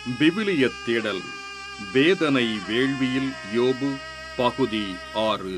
விவிலியத் தேடல் வேதனை வேள்வியில் யோபு பகுதி ஆறு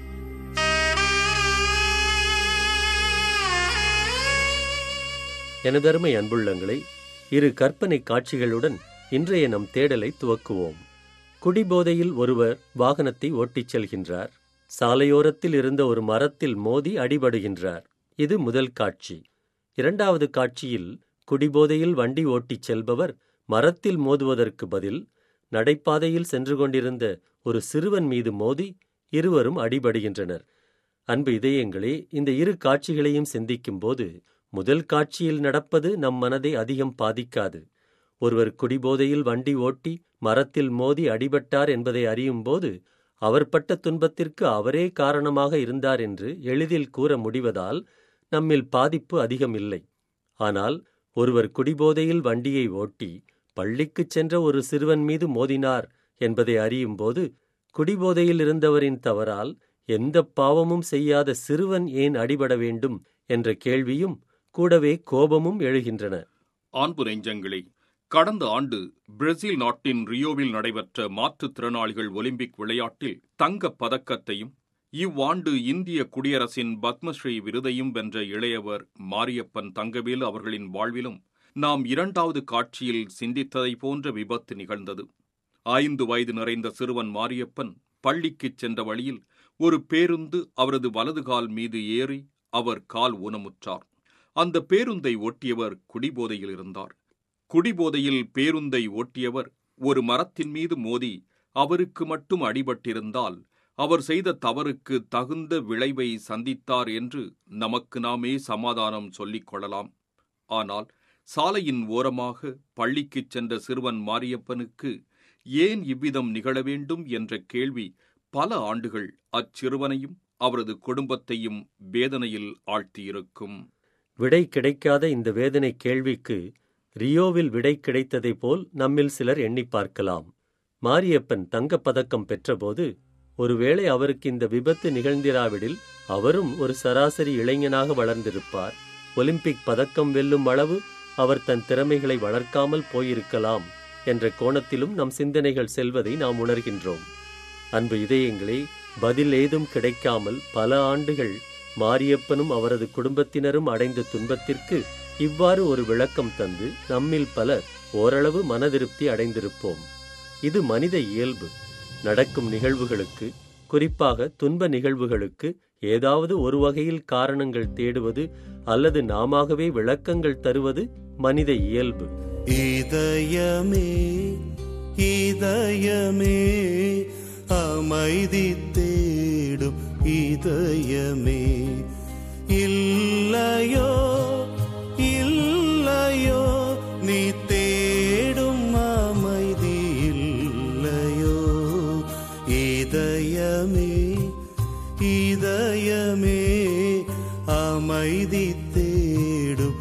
எனதருமை அன்புள்ளங்களை இரு கற்பனை காட்சிகளுடன் இன்றைய நம் தேடலை துவக்குவோம் குடிபோதையில் ஒருவர் வாகனத்தை ஓட்டிச் செல்கின்றார் சாலையோரத்தில் இருந்த ஒரு மரத்தில் மோதி அடிபடுகின்றார் இது முதல் காட்சி இரண்டாவது காட்சியில் குடிபோதையில் வண்டி ஓட்டிச் செல்பவர் மரத்தில் மோதுவதற்கு பதில் நடைபாதையில் சென்று கொண்டிருந்த ஒரு சிறுவன் மீது மோதி இருவரும் அடிபடுகின்றனர் அன்பு இதயங்களே இந்த இரு காட்சிகளையும் சிந்திக்கும்போது முதல் காட்சியில் நடப்பது நம் மனதை அதிகம் பாதிக்காது ஒருவர் குடிபோதையில் வண்டி ஓட்டி மரத்தில் மோதி அடிபட்டார் என்பதை அறியும்போது அவர் பட்ட துன்பத்திற்கு அவரே காரணமாக இருந்தார் என்று எளிதில் கூற முடிவதால் நம்மில் பாதிப்பு அதிகம் இல்லை ஆனால் ஒருவர் குடிபோதையில் வண்டியை ஓட்டி பள்ளிக்குச் சென்ற ஒரு சிறுவன் மீது மோதினார் என்பதை அறியும்போது குடிபோதையில் இருந்தவரின் தவறால் எந்த பாவமும் செய்யாத சிறுவன் ஏன் அடிபட வேண்டும் என்ற கேள்வியும் கூடவே கோபமும் எழுகின்றன அன்பு நெஞ்சங்களே கடந்த ஆண்டு பிரேசில் நாட்டின் ரியோவில் நடைபெற்ற மாற்றுத்திறனாளிகள் ஒலிம்பிக் விளையாட்டில் தங்கப் பதக்கத்தையும் இவ்வாண்டு இந்திய குடியரசின் பத்மஸ்ரீ விருதையும் வென்ற இளையவர் மாரியப்பன் தங்கவேலு அவர்களின் வாழ்விலும் நாம் இரண்டாவது காட்சியில் சிந்தித்ததை போன்ற விபத்து நிகழ்ந்தது ஐந்து வயது நிறைந்த சிறுவன் மாரியப்பன் பள்ளிக்குச் சென்ற வழியில் ஒரு பேருந்து அவரது வலது கால் மீது ஏறி அவர் கால் ஊனமுற்றார் அந்த பேருந்தை ஓட்டியவர் குடிபோதையில் இருந்தார் குடிபோதையில் பேருந்தை ஓட்டியவர் ஒரு மரத்தின் மீது மோதி அவருக்கு மட்டும் அடிபட்டிருந்தால் அவர் செய்த தவறுக்கு தகுந்த விளைவை சந்தித்தார் என்று நமக்கு நாமே சமாதானம் சொல்லிக் கொள்ளலாம் ஆனால் சாலையின் ஓரமாக பள்ளிக்குச் சென்ற சிறுவன் மாரியப்பனுக்கு ஏன் இவ்விதம் நிகழ வேண்டும் என்ற கேள்வி பல ஆண்டுகள் அச்சிறுவனையும் அவரது குடும்பத்தையும் வேதனையில் ஆழ்த்தியிருக்கும் விடை கிடைக்காத இந்த வேதனை கேள்விக்கு ரியோவில் விடை கிடைத்ததைப் போல் நம்மில் சிலர் எண்ணி பார்க்கலாம் மாரியப்பன் தங்கப்பதக்கம் பெற்றபோது ஒருவேளை அவருக்கு இந்த விபத்து நிகழ்ந்திராவிடில் அவரும் ஒரு சராசரி இளைஞனாக வளர்ந்திருப்பார் ஒலிம்பிக் பதக்கம் வெல்லும் அளவு அவர் தன் திறமைகளை வளர்க்காமல் போயிருக்கலாம் என்ற கோணத்திலும் நம் சிந்தனைகள் செல்வதை நாம் உணர்கின்றோம் அன்பு இதயங்களே பதில் ஏதும் கிடைக்காமல் பல ஆண்டுகள் மாரியப்பனும் அவரது குடும்பத்தினரும் அடைந்த துன்பத்திற்கு இவ்வாறு ஒரு விளக்கம் தந்து நம்மில் பலர் ஓரளவு மனதிருப்தி அடைந்திருப்போம் இது மனித இயல்பு நடக்கும் நிகழ்வுகளுக்கு குறிப்பாக துன்ப நிகழ்வுகளுக்கு ஏதாவது ஒரு வகையில் காரணங்கள் தேடுவது அல்லது நாமாகவே விளக்கங்கள் தருவது மனித இயல்பு இதயமே இதயமே அமைதி தேடும் இதயமே இல்லையோ இல்லையோ நீ தேடும் அமைதி இல்லையோ இதயமே இதயமே அமைதி தேடும்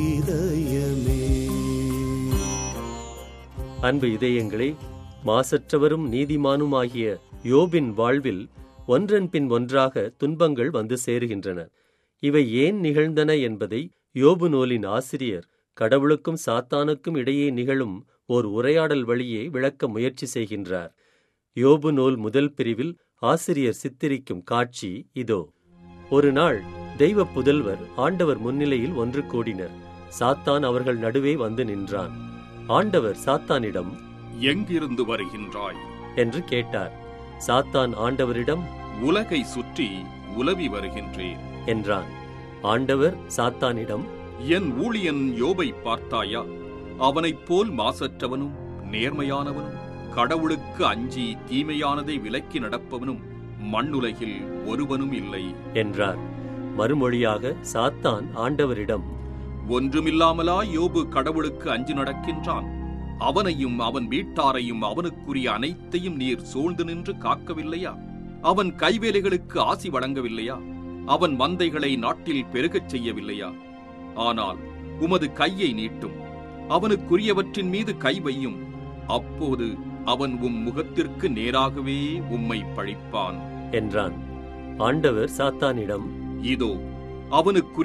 இதயமே அன்பு இதயங்களே மாசற்றவரும் நீதிமானுமாகிய யோபின் வாழ்வில் ஒன்றன் பின் ஒன்றாக துன்பங்கள் வந்து சேருகின்றன இவை ஏன் நிகழ்ந்தன என்பதை யோபு நூலின் ஆசிரியர் கடவுளுக்கும் சாத்தானுக்கும் இடையே நிகழும் ஓர் உரையாடல் வழியே விளக்க முயற்சி செய்கின்றார் யோபு நூல் முதல் பிரிவில் ஆசிரியர் சித்தரிக்கும் காட்சி இதோ ஒரு நாள் தெய்வ புதல்வர் ஆண்டவர் முன்னிலையில் ஒன்று கூடினர் சாத்தான் அவர்கள் நடுவே வந்து நின்றான் ஆண்டவர் சாத்தானிடம் எங்கிருந்து வருகின்றாய் என்று கேட்டார் சாத்தான் ஆண்டவரிடம் உலகை சுற்றி உலவி வருகின்றேன் என்றான் ஆண்டவர் சாத்தானிடம் என் ஊழியன் யோபை பார்த்தாயா அவனைப் போல் மாசற்றவனும் நேர்மையானவனும் கடவுளுக்கு அஞ்சி தீமையானதை விலக்கி நடப்பவனும் மண்ணுலகில் ஒருவனும் இல்லை என்றார் மறுமொழியாக சாத்தான் ஆண்டவரிடம் ஒன்றுமில்லாமலா யோபு கடவுளுக்கு அஞ்சி நடக்கின்றான் அவனையும் அவன் வீட்டாரையும் அவனுக்குரிய அனைத்தையும் நீர் சூழ்ந்து நின்று காக்கவில்லையா அவன் கைவேலைகளுக்கு ஆசி வழங்கவில்லையா அவன் மந்தைகளை நாட்டில் பெருகச் செய்யவில்லையா ஆனால் உமது கையை நீட்டும் அவனுக்குரியவற்றின் மீது கை வையும் அப்போது அவன் உம் முகத்திற்கு நேராகவே உம்மை பழிப்பான் என்றான் ஆண்டவர் சாத்தானிடம் இதோ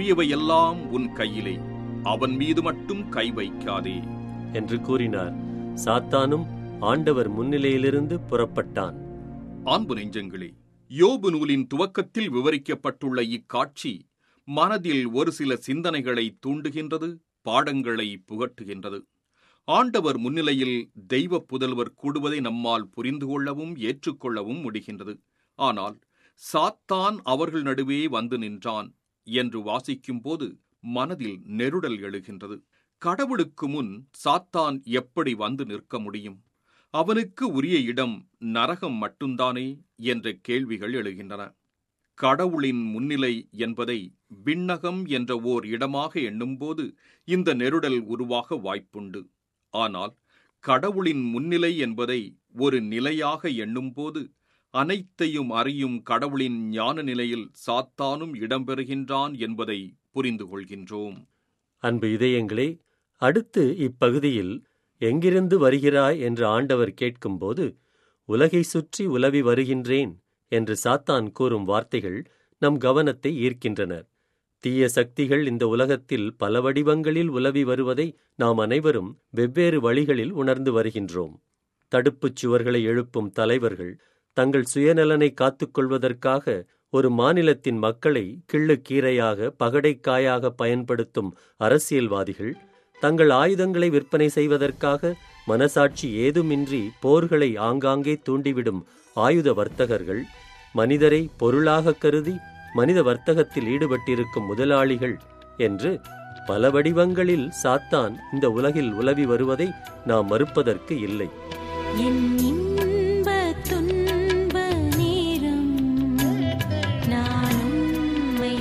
அவனுக்குரியவையெல்லாம் உன் கையிலே அவன் மீது மட்டும் கை வைக்காதே என்று கூறினார் சாத்தானும் ஆண்டவர் முன்னிலையிலிருந்து புறப்பட்டான் அன்பு நெஞ்சங்களே யோபு நூலின் துவக்கத்தில் விவரிக்கப்பட்டுள்ள இக்காட்சி மனதில் ஒரு சில சிந்தனைகளை தூண்டுகின்றது பாடங்களை புகட்டுகின்றது ஆண்டவர் முன்னிலையில் தெய்வ புதல்வர் கூடுவதை நம்மால் புரிந்து கொள்ளவும் ஏற்றுக்கொள்ளவும் முடிகின்றது ஆனால் சாத்தான் அவர்கள் நடுவே வந்து நின்றான் என்று வாசிக்கும்போது மனதில் நெருடல் எழுகின்றது கடவுளுக்கு முன் சாத்தான் எப்படி வந்து நிற்க முடியும் அவனுக்கு உரிய இடம் நரகம் மட்டும்தானே என்ற கேள்விகள் எழுகின்றன கடவுளின் முன்னிலை என்பதை விண்ணகம் என்ற ஓர் இடமாக எண்ணும்போது இந்த நெருடல் உருவாக வாய்ப்புண்டு ஆனால் கடவுளின் முன்னிலை என்பதை ஒரு நிலையாக எண்ணும்போது அனைத்தையும் அறியும் கடவுளின் ஞான நிலையில் சாத்தானும் இடம்பெறுகின்றான் என்பதை புரிந்து கொள்கின்றோம் அன்பு இதயங்களே அடுத்து இப்பகுதியில் எங்கிருந்து வருகிறாய் என்று ஆண்டவர் கேட்கும்போது உலகை சுற்றி உலவி வருகின்றேன் என்று சாத்தான் கூறும் வார்த்தைகள் நம் கவனத்தை ஈர்க்கின்றன தீய சக்திகள் இந்த உலகத்தில் பல வடிவங்களில் உலவி வருவதை நாம் அனைவரும் வெவ்வேறு வழிகளில் உணர்ந்து வருகின்றோம் தடுப்புச் சுவர்களை எழுப்பும் தலைவர்கள் தங்கள் சுயநலனை காத்துக்கொள்வதற்காக ஒரு மாநிலத்தின் மக்களை கிள்ளுக்கீரையாக பகடைக்காயாக பயன்படுத்தும் அரசியல்வாதிகள் தங்கள் ஆயுதங்களை விற்பனை செய்வதற்காக மனசாட்சி ஏதுமின்றி போர்களை ஆங்காங்கே தூண்டிவிடும் ஆயுத வர்த்தகர்கள் மனிதரை பொருளாக கருதி மனித வர்த்தகத்தில் ஈடுபட்டிருக்கும் முதலாளிகள் என்று பல வடிவங்களில் சாத்தான் இந்த உலகில் உலவி வருவதை நாம் மறுப்பதற்கு இல்லை என் இன்ப துன்ப நேரம் நான் உம்மை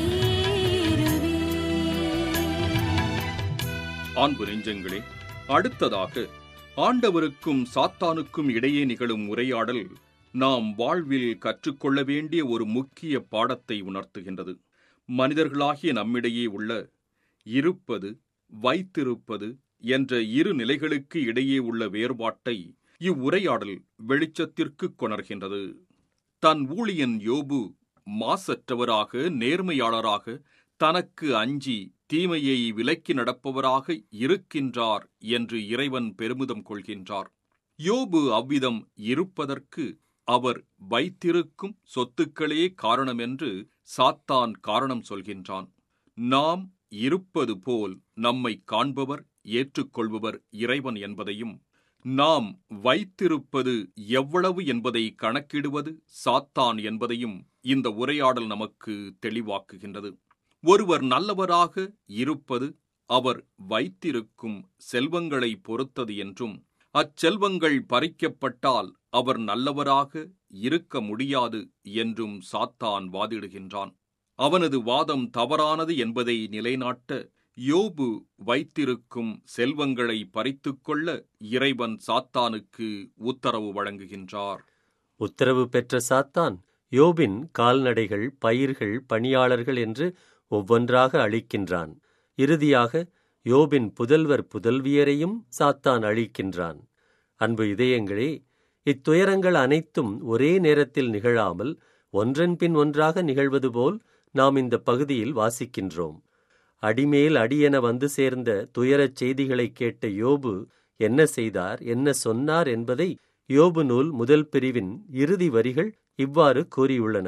சேருவேன் அன்பு நெஞ்சங்களே அடுத்ததாக ஆண்டவருக்கும் சாத்தானுக்கும் இடையே நிகழும் உரையாடல் நாம் வாழ்வில் கற்றுக்கொள்ள வேண்டிய ஒரு முக்கிய பாடத்தை உணர்த்துகின்றது மனிதர்களாகிய நம்மிடையே உள்ள இருப்பது வைத்திருப்பது என்ற இரு நிலைகளுக்கு இடையே உள்ள வேறுபாட்டை இவ்வுரையாடல் வெளிச்சத்திற்கு கொணர்கின்றது தன் ஊழியன் யோபு மாசற்றவராக நேர்மையாளராக தனக்கு அஞ்சி தீமையை விலக்கி நடப்பவராக இருக்கின்றார் என்று இறைவன் பெருமிதம் கொள்கின்றார் யோபு அவ்விதம் இருப்பதற்கு அவர் வைத்திருக்கும் சொத்துக்களே காரணம் என்று சாத்தான் காரணம் சொல்கின்றான் நாம் இருப்பது போல் நம்மை காண்பவர் ஏற்றுக்கொள்பவர் இறைவன் என்பதையும் நாம் வைத்திருப்பது எவ்வளவு என்பதை கணக்கிடுவது சாத்தான் என்பதையும் இந்த உரையாடல் நமக்கு தெளிவாக்குகின்றது ஒருவர் நல்லவராக இருப்பது அவர் வைத்திருக்கும் செல்வங்களை பொறுத்தது என்றும் அச்செல்வங்கள் பறிக்கப்பட்டால் அவர் நல்லவராக இருக்க முடியாது என்றும் சாத்தான் வாதிடுகின்றான் அவனது வாதம் தவறானது என்பதை நிலைநாட்ட யோபு வைத்திருக்கும் செல்வங்களை பறித்துக்கொள்ள இறைவன் சாத்தானுக்கு உத்தரவு வழங்குகின்றார் உத்தரவு பெற்ற சாத்தான் யோபின் கால்நடைகள் பயிர்கள் பணியாளர்கள் என்று ஒவ்வொன்றாக அழிக்கின்றான் இறுதியாக யோபின் புதல்வர் புதல்வியரையும் சாத்தான் அழிக்கின்றான் அன்பு இதயங்களே இத்துயரங்கள் அனைத்தும் ஒரே நேரத்தில் நிகழாமல் ஒன்றன் பின் ஒன்றாக நிகழ்வது போல் நாம் இந்த பகுதியில் வாசிக்கின்றோம் அடிமேல் அடியென வந்து சேர்ந்த துயரச் செய்திகளை கேட்ட யோபு என்ன செய்தார் என்ன சொன்னார் என்பதை யோபு நூல் முதல் பிரிவின் இறுதி வரிகள் இவ்வாறு கூறியுள்ளன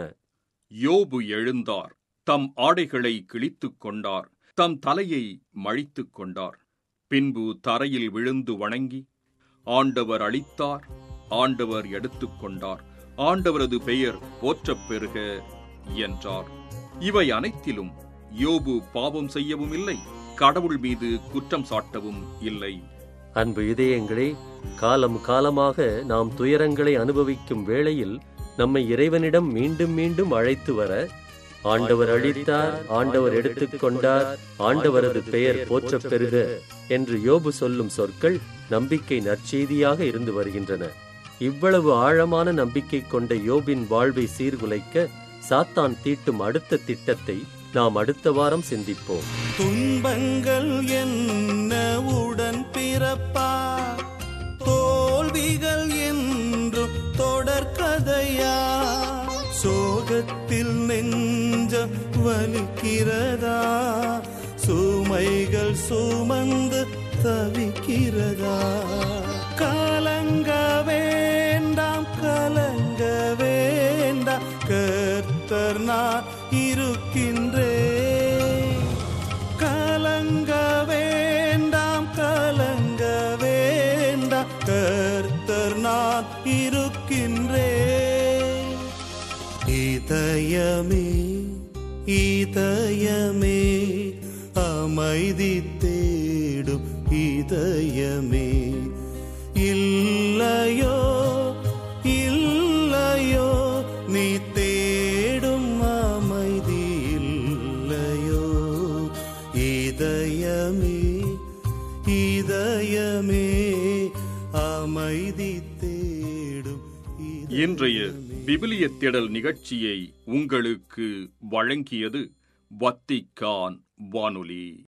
யோபு எழுந்தார் தம் ஆடைகளை கிழித்துக் கொண்டார் தம் தலையை மழித்துக் கொண்டார் பின்பு தரையில் விழுந்து வணங்கி ஆண்டவர் அளித்தார் ஆண்டவர் எடுத்துக் கொண்டார் ஆண்டவரது பெயர் போற்றப் பெறுக என்றார் இவை அனைத்திலும் யோபு பாவம் செய்யவும் இல்லை கடவுள் மீது குற்றம் சாட்டவும் இல்லை அன்பு இதயங்களே காலம் காலமாக நாம் துயரங்களை அனுபவிக்கும் வேளையில் நம்மை இறைவனிடம் மீண்டும் மீண்டும் அழைத்து வர ஆண்டவர் அளித்தார் ஆண்டவர் எடுத்துக் கொண்டார் ஆண்டவரது பெயர் போற்றப் பெறுக என்று யோபு சொல்லும் சொற்கள் நம்பிக்கை நற்செய்தியாக இருந்து வருகின்றன இவ்வளவு ஆழமான நம்பிக்கை கொண்ட யோபின் வாழ்வை சீர்குலைக்க சாத்தான் தீட்டும் அடுத்த திட்டத்தை நாம் அடுத்த வாரம் சிந்திப்போம் துன்பங்கள் என்ன உடன் பிறப்பா தோல்விகள் என்றும் தொடர்கதையா சோகத்தில் நெஞ்சம் வலிக்கிறதா சுமைகள் சுமந்து தவிக்கிறதா இதயமே இதயமே அமைதி தேடும் இதயமே இல்லையோ இல்லையோ நீ தேடும் அமைதி இல்லையோ இதயமே இதயமே அமைதி தேடும் இதயமே. இன்றைய விவிலிய தேடல் நிகழ்ச்சியை உங்களுக்கு வழங்கியது வத்திக்கான் வானொலி